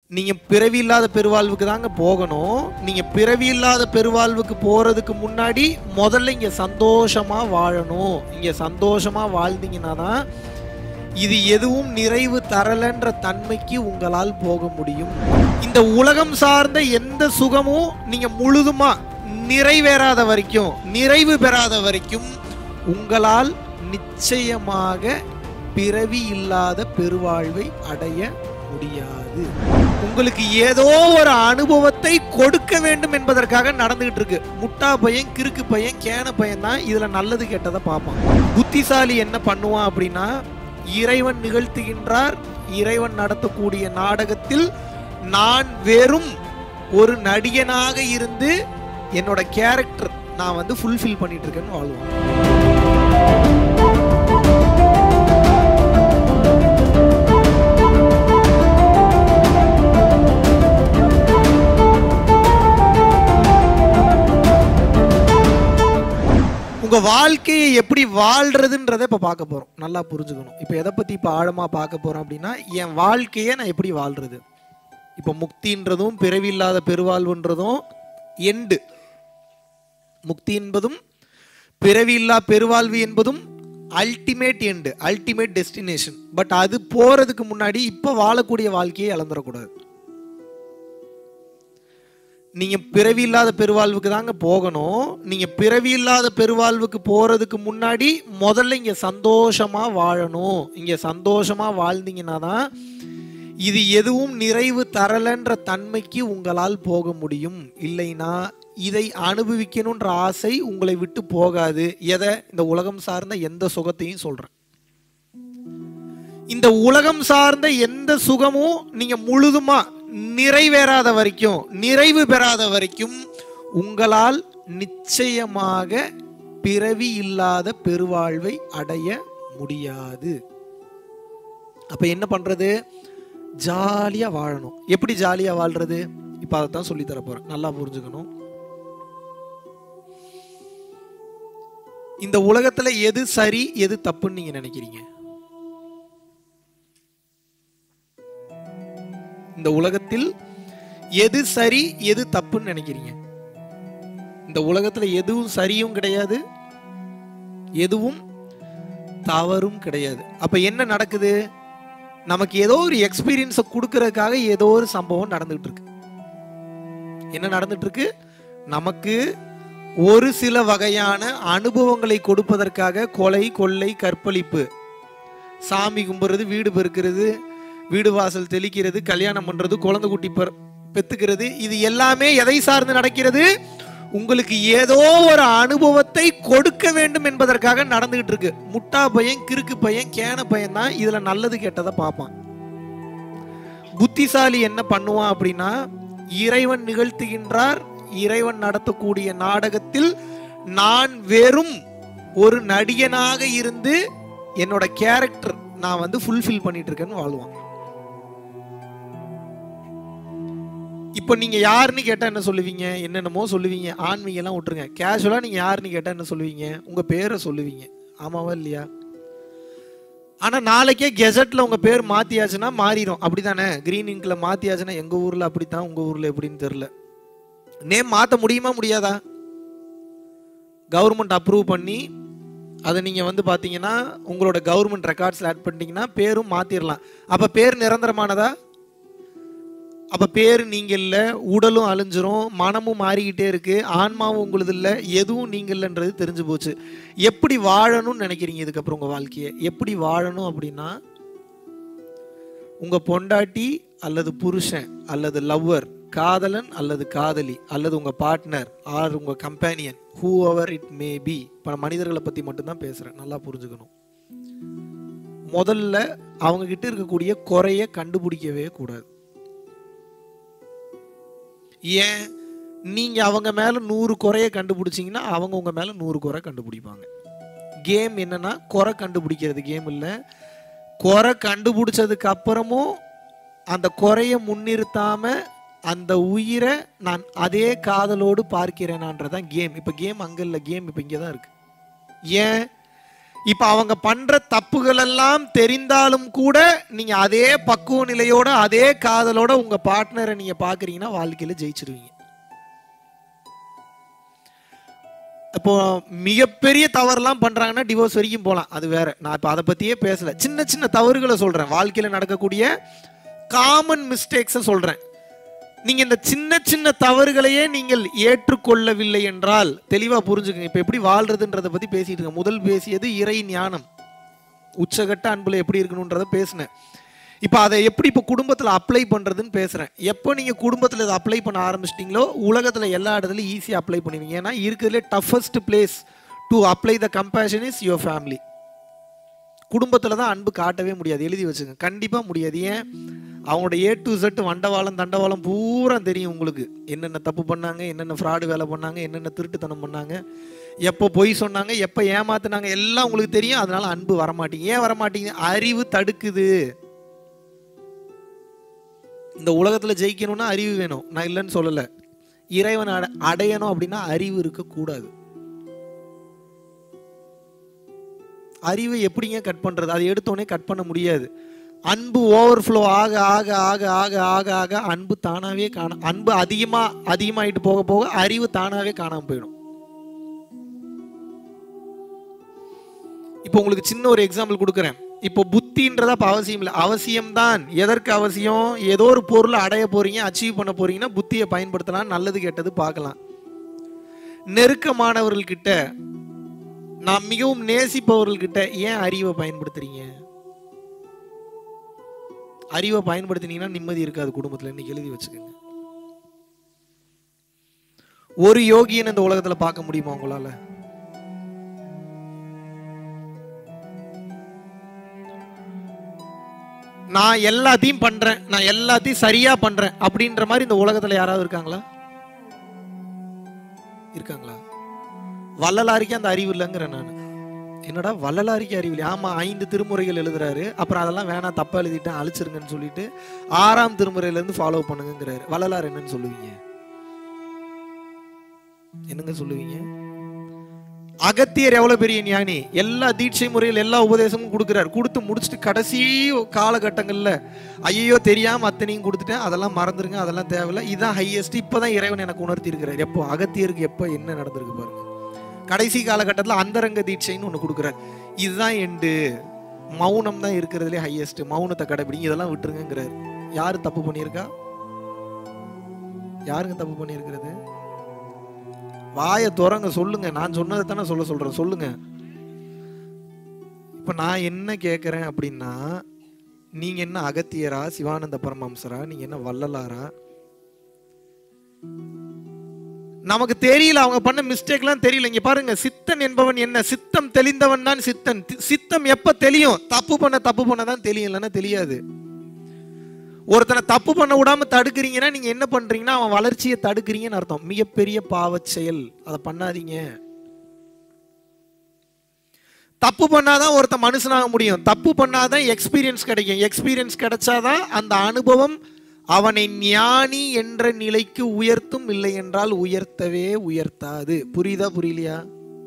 நீங்க பிறவி இல்லாத பெருவாழ்வுக்கு தாங்க போகணும் நீங்க பிறவி இல்லாத பெருவாழ்வுக்கு போறதுக்கு முன்னாடி முதல்ல இங்க சந்தோஷமா வாழணும் இங்க சந்தோஷமா வாழ்ந்தீங்கன்னா தான் இது எதுவும் நிறைவு தரலன்ற தன்மைக்கு உங்களால் போக முடியும் இந்த உலகம் சார்ந்த எந்த சுகமும் நீங்க முழுதுமா நிறைவேறாத வரைக்கும் நிறைவு பெறாத வரைக்கும் உங்களால் நிச்சயமாக பிறவி இல்லாத பெருவாழ்வை அடைய முடியாது உங்களுக்கு ஏதோ ஒரு அனுபவத்தை கொடுக்க வேண்டும் என்பதற்காக நடந்துகிட்டு இருக்கு முட்டா பையன் கிறுக்கு பையன் கேன பையன் தான் இதுல நல்லது கெட்டதை பார்ப்பான் புத்திசாலி என்ன பண்ணுவான் அப்படின்னா இறைவன் நிகழ்த்துகின்றார் இறைவன் நடத்தக்கூடிய நாடகத்தில் நான் வெறும் ஒரு நடிகனாக இருந்து என்னோட கேரக்டர் நான் வந்து ஃபுல்ஃபில் பண்ணிட்டு இருக்கேன்னு வாழ்வான் உங்க வாழ்க்கையை எப்படி வாழ்றதுன்றதை இப்ப பார்க்க போறோம் நல்லா புரிஞ்சுக்கணும் இப்ப எதை பத்தி இப்ப ஆழமா பார்க்க போறோம் அப்படின்னா என் வாழ்க்கையை நான் எப்படி வாழ்றது இப்ப முக்தின்றதும் பிறவி இல்லாத பெருவாழ்வுன்றதும் எண்டு முக்தி என்பதும் பிறவி இல்லா பெருவாழ்வு என்பதும் ultimate end ultimate destination but அது போறதுக்கு முன்னாடி இப்ப வாழக்கூடிய வாழ்க்கையை இழந்துடக்கூடாது நீங்க பிறவி இல்லாத பெருவாழ்வுக்கு தாங்க போகணும் நீங்க பிறவி இல்லாத பெருவாழ்வுக்கு போறதுக்கு முன்னாடி முதல்ல இங்க சந்தோஷமா வாழணும் இங்க சந்தோஷமா வாழ்ந்தீங்கன்னா தான் இது எதுவும் நிறைவு தரலன்ற தன்மைக்கு உங்களால் போக முடியும் இல்லைன்னா இதை அனுபவிக்கணுன்ற ஆசை உங்களை விட்டு போகாது எதை இந்த உலகம் சார்ந்த எந்த சுகத்தையும் சொல்றேன் இந்த உலகம் சார்ந்த எந்த சுகமும் நீங்க முழுதுமா நிறைவேறாத வரைக்கும் நிறைவு பெறாத வரைக்கும் உங்களால் நிச்சயமாக பிறவி இல்லாத பெருவாழ்வை அடைய முடியாது அப்ப என்ன பண்றது ஜாலியா வாழணும் எப்படி ஜாலியா வாழ்றது இப்ப அதை தான் சொல்லி தர போறேன் நல்லா புரிஞ்சுக்கணும் இந்த உலகத்துல எது சரி எது தப்புன்னு நீங்க நினைக்கிறீங்க இந்த உலகத்தில் எது சரி எது தப்புன்னு நினைக்கிறீங்க இந்த உலகத்துல எதுவும் சரியும் கிடையாது எதுவும் தவறும் கிடையாது அப்ப என்ன நடக்குது நமக்கு ஏதோ ஒரு எக்ஸ்பீரியன்ஸை கொடுக்கறதுக்காக ஏதோ ஒரு சம்பவம் நடந்துகிட்டு இருக்கு என்ன நடந்துட்டு இருக்கு நமக்கு ஒரு சில வகையான அனுபவங்களை கொடுப்பதற்காக கொலை கொள்ளை கற்பழிப்பு சாமி கும்பிடுறது வீடு பெருக்கிறது வீடு வாசல் தெளிக்கிறது கல்யாணம் பண்றது குழந்தை குட்டி பெற- பெத்துக்கிறது இது எல்லாமே எதை சார்ந்து நடக்கிறது உங்களுக்கு ஏதோ ஒரு அனுபவத்தை கொடுக்க வேண்டும் என்பதற்காக நடந்துகிட்டு இருக்கு முட்டா பையன் கிறுக்கு பையன் கேன பையன் தான் இதுல நல்லது கெட்டதை பார்ப்பான் புத்திசாலி என்ன பண்ணுவான் அப்படின்னா இறைவன் நிகழ்த்துகின்றார் இறைவன் நடத்தக்கூடிய நாடகத்தில் நான் வெறும் ஒரு நடிகனாக இருந்து என்னோட கேரக்டர் நான் வந்து ஃபுல்ஃபில் பண்ணிட்டு இருக்கேன்னு வாழ்வான் இப்போ நீங்க யாருன்னு கேட்டா என்ன சொல்லுவீங்க என்னென்னமோ சொல்லுவீங்க ஆன்மீகம் எல்லாம் விட்டுருங்க கேஷுவலா நீங்க யாருன்னு கேட்டா என்ன சொல்லுவீங்க உங்க பேரை சொல்லுவீங்க ஆமாவா இல்லையா ஆனா நாளைக்கே கெசட்ல உங்க பேர் மாத்தியாச்சுன்னா மாறிடும் அப்படிதானே கிரீன் இங்க்ல மாத்தியாச்சுன்னா எங்க ஊர்ல அப்படித்தான் உங்க ஊர்ல எப்படின்னு தெரியல நேம் மாத்த முடியுமா முடியாதா கவர்மெண்ட் அப்ரூவ் பண்ணி அதை நீங்க வந்து பாத்தீங்கன்னா உங்களோட கவர்மெண்ட் ரெக்கார்ட்ஸ்ல ஆட் பண்ணிட்டீங்கன்னா பேரும் மாத்திரலாம் அப்ப பேர் நிரந்தரமானதா அப்ப பேர் நீங்க இல்ல உடலும் அழிஞ்சிரும் மனமும் மாறிக்கிட்டே இருக்கு ஆன்மாவும் உங்களுது இல்ல எதுவும் நீங்க இல்லைன்றது தெரிஞ்சு போச்சு எப்படி வாழணும்னு நினைக்கிறீங்க இதுக்கப்புறம் உங்க வாழ்க்கையை எப்படி வாழணும் அப்படின்னா உங்க பொண்டாட்டி அல்லது புருஷன் அல்லது லவ்வர் காதலன் அல்லது காதலி அல்லது உங்க பார்ட்னர் ஆர் உங்க companion whoever it may be இப்போ நான் மனிதர்களை பத்தி மட்டும்தான் பேசுறேன் நல்லா புரிஞ்சுக்கணும் முதல்ல அவங்க கிட்ட இருக்கக்கூடிய குறைய கண்டுபிடிக்கவே கூடாது ஏன் நீங்க அவங்க மேல நூறு குறைய கண்டுபிடிச்சீங்கன்னா அவங்க உங்க மேல நூறு குறை கண்டுபிடிப்பாங்க கேம் என்னன்னா குறை கண்டுபிடிக்கிறது கேம் இல்ல குறை கண்டுபிடிச்சதுக்கு அப்புறமும் அந்த குறைய முன்னிறுத்தாம அந்த உயிரை நான் அதே காதலோடு பார்க்கிறேனான்றதான் கேம் இப்ப கேம் அங்க இல்ல கேம் இப்ப இங்க தான் இருக்கு ஏன் இப்ப அவங்க பண்ற தப்புகள் எல்லாம் தெரிந்தாலும் கூட நீங்க அதே பக்குவ நிலையோட அதே காதலோட உங்க பார்ட்னரை நீங்க பாக்குறீங்கன்னா வாழ்க்கையில ஜெயிச்சிருவீங்க இப்போ மிகப்பெரிய தவறுலாம் பண்றாங்கன்னா டிவோர்ஸ் வரைக்கும் போகலாம் அது வேற நான் இப்போ அதை பத்தியே பேசல சின்ன சின்ன தவறுகளை சொல்றேன் வாழ்க்கையில நடக்கக்கூடிய காமன் மிஸ்டேக்ஸை சொல்றேன் நீங்க இந்த சின்ன சின்ன தவறுகளையே நீங்கள் ஏற்றுக்கொள்ளவில்லை என்றால் தெளிவா புரிஞ்சுக்கங்க இப்ப எப்படி வாழ்றதுன்றதை பத்தி பேசிட்டு இருக்கேன் முதல் பேசியது இறை ஞானம் உச்சகட்ட அன்புல எப்படி இருக்கணுன்றதை பேசினேன் இப்போ அதை எப்படி இப்போ குடும்பத்தில் அப்ளை பண்ணுறதுன்னு பேசுகிறேன் எப்போ நீங்கள் குடும்பத்தில் இதை அப்ளை பண்ண ஆரம்பிச்சிட்டிங்களோ உலகத்தில் எல்லா இடத்துலையும் ஈஸியாக அப்ளை பண்ணுவீங்க ஏன்னா இருக்கிறதுலே toughest place to apply the compassion is your family குடும்பத்தில் தான் அன்பு காட்டவே முடியாது எழுதி வச்சுங்க கண்டிப்பாக முடியாது ஏன் அவங்களோட ஏ டு செட் வண்டவாளம் தண்டவாளம் பூரா தெரியும் உங்களுக்கு என்னென்ன தப்பு பண்ணாங்க என்னென்ன ஃப்ராடு வேலை பண்ணாங்க என்னென்ன திருட்டுத்தனம் பண்ணாங்க எப்போ பொய் சொன்னாங்க எப்போ ஏமாத்துனாங்க எல்லாம் உங்களுக்கு தெரியும் அதனால அன்பு வரமாட்டீங்க ஏன் வரமாட்டீங்க அறிவு தடுக்குது இந்த உலகத்தில் ஜெயிக்கணும்னா அறிவு வேணும் நான் இல்லைன்னு சொல்லலை இறைவன் அட அடையணும் அப்படின்னா அறிவு இருக்கக்கூடாது அறிவை எப்படிங்க கட் பண்ணுறது அதை எடுத்தோடனே கட் பண்ண முடியாது அன்பு ஓவர்ஃப்ளோ ஆக ஆக ஆக ஆக ஆக ஆக அன்பு தானாகவே காண அன்பு அதிகமாக அதிகமாயிட்டு போக போக அறிவு தானாகவே காணாமல் போயிடும் இப்போ உங்களுக்கு சின்ன ஒரு எக்ஸாம்பிள் கொடுக்குறேன் இப்போ புத்தின்றதா இப்போ அவசியம் இல்லை அவசியம்தான் எதற்கு அவசியம் ஏதோ ஒரு பொருளை அடைய போறீங்க அச்சீவ் பண்ண போறீங்கன்னா புத்தியை பயன்படுத்தலாம் நல்லது கெட்டது பார்க்கலாம் நெருக்கமானவர்கள்கிட்ட நான் மிகவும் நேசிப்பவர்கள்கிட்ட ஏன் அறிவை பயன்படுத்துறீங்க அறிவை பயன்படுத்தினீங்கன்னா நிம்மதி இருக்காது குடும்பத்தில் இன்னைக்கு எழுதி வச்சுக்கோங்க ஒரு யோகியன் இந்த உலகத்துல பார்க்க முடியுமா உங்களால நான் எல்லாத்தையும் பண்றேன் நான் எல்லாத்தையும் சரியா பண்றேன் அப்படின்ற மாதிரி இந்த உலகத்துல யாராவது இருக்காங்களா இருக்காங்களா வள்ளலாரிக்கு அந்த அறிவு இல்லைங்கிறேன் நான் என்னடா வள்ளலாரிக்கு அறிவு இல்லை ஆமா ஐந்து திருமுறைகள் எழுதுறாரு அப்புறம் அதெல்லாம் வேணாம் தப்பா எழுதிட்டேன் அழிச்சிருங்கன்னு சொல்லிட்டு ஆறாம் திருமுறையில இருந்து ஃபாலோ பண்ணுங்கிறாரு வள்ளலார் என்னன்னு சொல்லுவீங்க என்னங்க சொல்லுவீங்க அகத்தியர் எவ்வளவு பெரிய ஞானி எல்லா தீட்சை முறையில் எல்லா உபதேசமும் கொடுக்குறாரு கொடுத்து முடிச்சுட்டு கடைசி காலகட்டங்கள்ல ஐயோ தெரியாம அத்தனையும் கொடுத்துட்டேன் அதெல்லாம் மறந்துருங்க அதெல்லாம் தேவையில்ல இதுதான் ஹையஸ்ட் இப்பதான் இறைவன் எனக்கு உணர்த்தி இருக்கிறார் எப்போ அகத்தியருக்கு எப்போ என்ன நடந்திருக்கு பாருங்க கடைசி காலகட்டத்தில் அந்தரங்க தீட்சைன்னு ஒன்று கொடுக்குறாரு இதுதான் எண்டு மௌனம் தான் இருக்கிறதுலே ஹையஸ்ட் மௌனத்தை கடைபிடிங்க இதெல்லாம் விட்டுருங்கிறாரு யாரு தப்பு பண்ணியிருக்கா யாருங்க தப்பு பண்ணியிருக்கிறது வாயை துறங்க சொல்லுங்க நான் சொன்னதை தானே சொல்ல சொல்றேன் சொல்லுங்க இப்ப நான் என்ன கேட்கறேன் அப்படின்னா நீங்க என்ன அகத்தியரா சிவானந்த பரமஹம்சரா நீங்க என்ன வள்ளலாரா நமக்கு தெரியல அவங்க பண்ண மிஸ்டேக்லாம் தெரியல இங்க பாருங்க சித்தன் என்பவன் என்ன சித்தம் தெளிந்தவன் தான் சித்தன் தி- சித்தம் எப்ப தெளியும் தப்பு பண்ண தப்பு பண்ண தான் தெரியும் இல்லைன்னா தெரியாது ஒருத்தனை தப்பு பண்ண விடாம தடுக்கிறீங்கன்னா நீங்க என்ன பண்றீங்கன்னா அவன் வளர்ச்சியை தடுக்கிறீங்கன்னு அர்த்தம் மிகப்பெரிய பாவச் செயல் அதை பண்ணாதீங்க தப்பு பண்ணாதான் ஒருத்தன் மனுஷனாக முடியும் தப்பு பண்ணாதான் எக்ஸ்பீரியன்ஸ் கிடைக்கும் எக்ஸ்பீரியன்ஸ் கிடைச்சாதான் அந்த அனுபவம் அவனை ஞானி என்ற நிலைக்கு உயர்த்தும் இல்லை என்றால் உயர்த்தவே உயர்த்தாது புரியுதா புரியலையா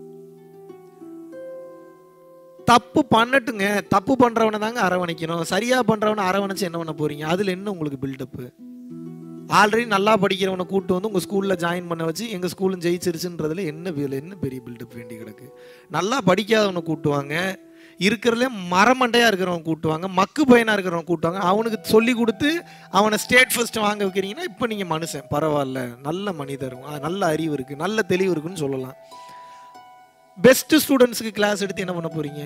தப்பு பண்ணட்டுங்க தப்பு பண்றவனை தாங்க அரவணைக்கணும் சரியா பண்றவனை அரவணைச்சு என்ன பண்ண போறீங்க அதுல என்ன உங்களுக்கு பில்டப்பு ஆல்ரெடி நல்லா படிக்கிறவனை கூட்டு வந்து உங்க ஸ்கூல்ல ஜாயின் பண்ண வச்சு எங்க ஸ்கூலும் ஜெயிச்சிருச்சுன்றதுல என்ன இதுல என்ன பெரிய பில்டப் வேண்டி கிடக்கு நல்லா படிக்காதவனை கூட்டுவாங்க இருக்கிறதுல மரமண்டையா இருக்கிறவன் கூட்டுவாங்க மக்கு பையனா இருக்கிறவன் கூட்டுவாங்க அவனுக்கு சொல்லி கொடுத்து அவனை ஸ்டேட் ஃபர்ஸ்ட் வாங்க வைக்கிறீங்கன்னா இப்போ நீங்க மனுஷன் பரவாயில்ல நல்ல மனிதர் அஹ் நல்ல அறிவு இருக்கு நல்ல தெளிவு இருக்குன்னு சொல்லலாம் பெஸ்ட் ஸ்டூடெண்ட்ஸுக்கு கிளாஸ் எடுத்து என்ன பண்ண போறீங்க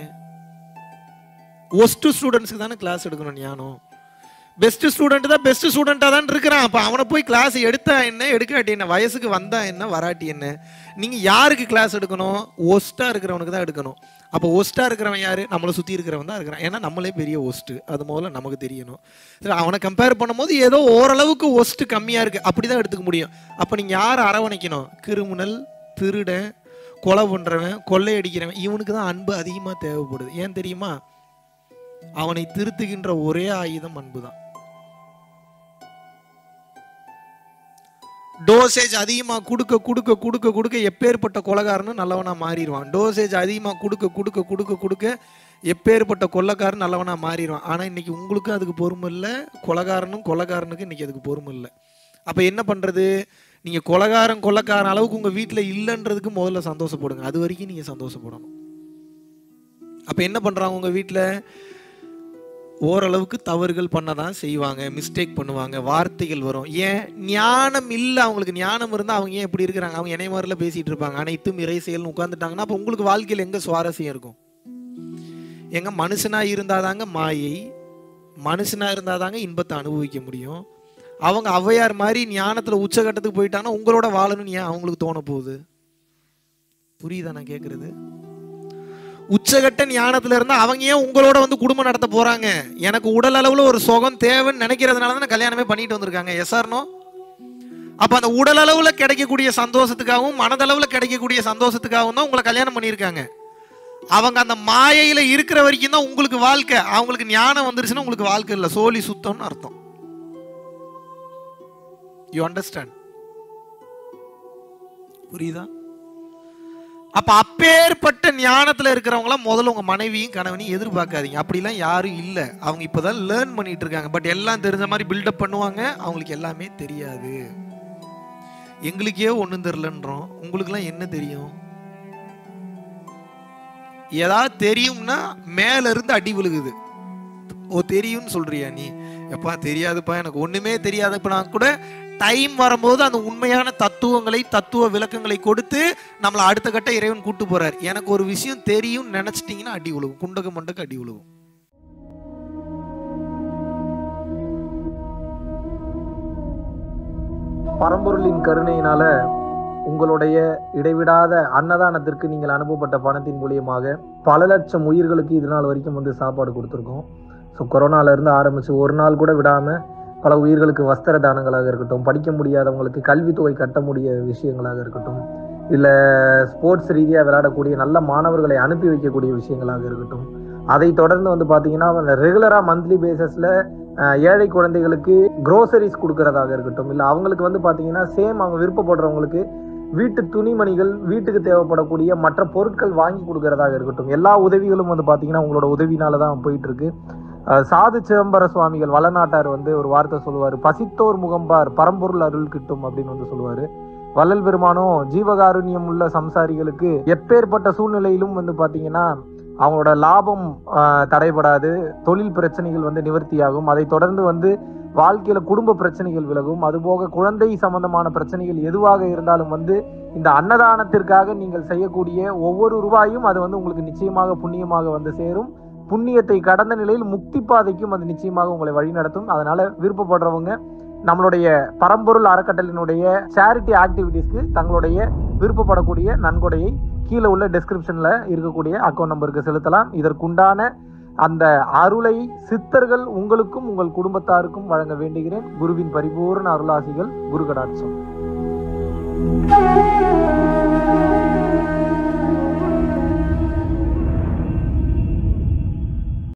ஒஸ்ட் ஸ்டூடெண்ட்ஸ்க்கு தானே கிளாஸ் எடுக்கணும் ஞானம் பெஸ்ட் ஸ்டூடெண்ட் தான் பெஸ்ட் ஸ்டூடெண்ட்டாக தான் இருக்கிறான் அப்போ அவனை போய் கிளாஸ் எடுத்தா என்ன எடுக்காட்டி என்ன வயசுக்கு வந்தா என்ன வராட்டி என்ன நீங்கள் யாருக்கு கிளாஸ் எடுக்கணும் ஒஸ்ட்டாக இருக்கிறவனுக்கு தான் எடுக்கணும் அப்போ ஒஸ்ட்டாக இருக்கிறவன் யார் நம்மளை சுற்றி இருக்கிறவன் தான் இருக்கிறான் ஏன்னா நம்மளே பெரிய ஒஸ்ட்டு அது முதல்ல நமக்கு தெரியணும் சரி அவனை கம்பேர் பண்ணும்போது ஏதோ ஓரளவுக்கு ஒஸ்ட்டு கம்மியாக இருக்குது அப்படி தான் எடுத்துக்க முடியும் அப்போ நீங்கள் யாரை அரவணைக்கணும் கிரிமினல் திருடன் கொலை பண்ணுறவன் கொள்ளையடிக்கிறவன் இவனுக்கு தான் அன்பு அதிகமாக தேவைப்படுது ஏன் தெரியுமா அவனை திருத்துகின்ற ஒரே ஆயுதம் அன்பு தான் டோசேஜ் அதிகமாக கொடுக்க கொடுக்க கொடுக்க கொடுக்க எப்பேற்பட்ட கொலகாரனும் நல்லவனாக மாறிடுவான் டோசேஜ் அதிகமாக கொடுக்க கொடுக்க கொடுக்க கொடுக்க எப்பேற்பட்ட கொள்ளக்காரன் நல்லவனாக மாறிடுவான் ஆனால் இன்னைக்கு உங்களுக்கும் அதுக்கு பொறுமை இல்லை கொலகாரனும் கொலகாரனுக்கும் இன்னைக்கு அதுக்கு பொறுமை இல்லை அப்போ என்ன பண்ணுறது நீங்கள் கொலகாரன் கொள்ளக்காரன் அளவுக்கு உங்கள் வீட்டில் இல்லைன்றதுக்கு முதல்ல சந்தோஷப்படுங்க அது வரைக்கும் நீங்கள் சந்தோஷப்படணும் அப்போ என்ன பண்ணுறாங்க உங்கள் வீட்டில் ஓரளவுக்கு தவறுகள் பண்ண தான் செய்வாங்க மிஸ்டேக் பண்ணுவாங்க வார்த்தைகள் வரும் ஏன் ஞானம் இல்லை அவங்களுக்கு ஞானம் இருந்தால் அவங்க ஏன் இப்படி இருக்கிறாங்க அவங்க இணைய மாதிரில பேசிகிட்டு இருப்பாங்க அனைத்தும் இறை செயல்னு உட்காந்துட்டாங்கன்னா அப்போ உங்களுக்கு வாழ்க்கையில் எங்கே சுவாரஸ்யம் இருக்கும் எங்க மனுஷனாக இருந்தாதாங்க மாயை மனுஷனாக இருந்தாதாங்க இன்பத்தை அனுபவிக்க முடியும் அவங்க ஔவையார் மாதிரி ஞானத்தில் உச்சகட்டத்துக்கு போயிட்டாங்கன்னா உங்களோட வாழணும்னு ஏன் அவங்களுக்கு தோண போகுது புரியுதா நான் கேட்குறது உச்சகட்ட ஞானத்துல இருந்தா அவங்க ஏன் உங்களோட வந்து குடும்பம் நடத்த போறாங்க எனக்கு உடல் அளவுல ஒரு சுகம் தேவைன்னு நினைக்கிறதுனால தான் கல்யாணமே பண்ணிட்டு வந்திருக்காங்க எஸ்ஆர்னோ அப்ப அந்த உடல் அளவுல கிடைக்கக்கூடிய சந்தோஷத்துக்காகவும் மனதளவுல கிடைக்கக்கூடிய சந்தோஷத்துக்காகவும் தான் உங்களை கல்யாணம் பண்ணியிருக்காங்க அவங்க அந்த மாயையில இருக்கிற வரைக்கும் தான் உங்களுக்கு வாழ்க்கை அவங்களுக்கு ஞானம் வந்துருச்சுன்னா உங்களுக்கு வாழ்க்கை இல்லை சோழி சுத்தம்னு அர்த்தம் யூ அண்டர்ஸ்டாண்ட் புரியுதா அப்ப அப்பேற்பட்ட ஞானத்துல இருக்கிறவங்கள முதல்ல உங்க மனைவியும் கணவனையும் எதிர்பார்க்காதீங்க அப்படிலாம் யாரும் இல்ல அவங்க இப்பதான் லேர்ன் பண்ணிட்டு இருக்காங்க பட் எல்லாம் தெரிஞ்ச மாதிரி பில்டப் பண்ணுவாங்க அவங்களுக்கு எல்லாமே தெரியாது எங்களுக்கே ஒண்ணும் தெரியலன்றோம் உங்களுக்குலாம் என்ன தெரியும் ஏதாவது தெரியும்னா மேல இருந்து அடி விழுகுது ஓ தெரியும்னு சொல்றியா நீ எப்பா தெரியாதுப்பா எனக்கு ஒண்ணுமே தெரியாது இப்ப நான் கூட டைம் வரும்போது அந்த உண்மையான தத்துவங்களை தத்துவ விளக்கங்களை கொடுத்து நம்மளை அடுத்த கட்ட இறைவன் கூட்டு போறார் எனக்கு ஒரு விஷயம் தெரியும் நினைச்சிட்டீங்கன்னா அடி விழுகும் குண்டக மண்டக்கு அடி விழுகும் பரம்பொருளின் கருணையினால உங்களுடைய இடைவிடாத அன்னதானத்திற்கு நீங்கள் அனுப்பப்பட்ட பணத்தின் மூலியமாக பல லட்சம் உயிர்களுக்கு இது நாள் வரைக்கும் வந்து சாப்பாடு கொடுத்துருக்கோம் ஸோ கொரோனால இருந்து ஆரம்பிச்சு ஒரு நாள் கூட விடாம பல உயிர்களுக்கு வஸ்திர தானங்களாக இருக்கட்டும் படிக்க முடியாதவங்களுக்கு கல்வித்தொகை கட்ட முடிய விஷயங்களாக இருக்கட்டும் இல்லை ஸ்போர்ட்ஸ் ரீதியாக விளையாடக்கூடிய நல்ல மாணவர்களை அனுப்பி வைக்கக்கூடிய விஷயங்களாக இருக்கட்டும் அதை தொடர்ந்து வந்து பார்த்தீங்கன்னா ரெகுலராக மந்த்லி பேசிஸில் ஏழை குழந்தைகளுக்கு க்ரோசரிஸ் கொடுக்கறதாக இருக்கட்டும் இல்லை அவங்களுக்கு வந்து பார்த்தீங்கன்னா சேம் அவங்க விருப்பப்படுறவங்களுக்கு வீட்டு துணிமணிகள் வீட்டுக்கு தேவைப்படக்கூடிய மற்ற பொருட்கள் வாங்கி கொடுக்கறதாக இருக்கட்டும் எல்லா உதவிகளும் வந்து பார்த்தீங்கன்னா உங்களோட உதவினால தான் போயிட்டு இருக்கு அஹ் சாது சிதம்பர சுவாமிகள் வளநாட்டார் வந்து ஒரு வார்த்தை சொல்லுவார் பசித்தோர் முகம்பார் பரம்பொருள் அருள் கிட்டும் அப்படின்னு வந்து சொல்லுவார் வள்ளல் பெருமானும் ஜீவகாருண்யம் உள்ள சம்சாரிகளுக்கு எப்பேற்பட்ட சூழ்நிலையிலும் வந்து பார்த்தீங்கன்னா அவங்களோட லாபம் ஆஹ், தடைபடாது தொழில் பிரச்சனைகள் வந்து நிவர்த்தியாகும் அதை தொடர்ந்து வந்து வாழ்க்கையில குடும்ப பிரச்சனைகள் விலகும் அதுபோக குழந்தை சம்பந்தமான பிரச்சனைகள் எதுவாக இருந்தாலும் வந்து இந்த அன்னதானத்திற்காக நீங்கள் செய்யக்கூடிய ஒவ்வொரு ரூபாயும் அது வந்து உங்களுக்கு நிச்சயமாக புண்ணியமாக வந்து சேரும் புண்ணியத்தை கடந்த நிலையில் முக்தி பாதைக்கும் அது நிச்சயமாக உங்களை வழிநடத்தும் அதனால விருப்பப்படுறவங்க நம்மளுடைய பரம்பொருள் அறக்கட்டளினுடைய சேரிட்டி ஆக்டிவிட்டீஸ்க்கு தங்களுடைய விருப்பப்படக்கூடிய நன்கொடையை கீழே உள்ள டெஸ்கிரிப்ஷன்ல இருக்கக்கூடிய அக்கௌண்ட் நம்பருக்கு செலுத்தலாம் இதற்குண்டான அந்த அருளை சித்தர்கள் உங்களுக்கும் உங்கள் குடும்பத்தாருக்கும் வழங்க வேண்டுகிறேன் குருவின் பரிபூர்ண அருளாசிகள் குரு கடாட்சம்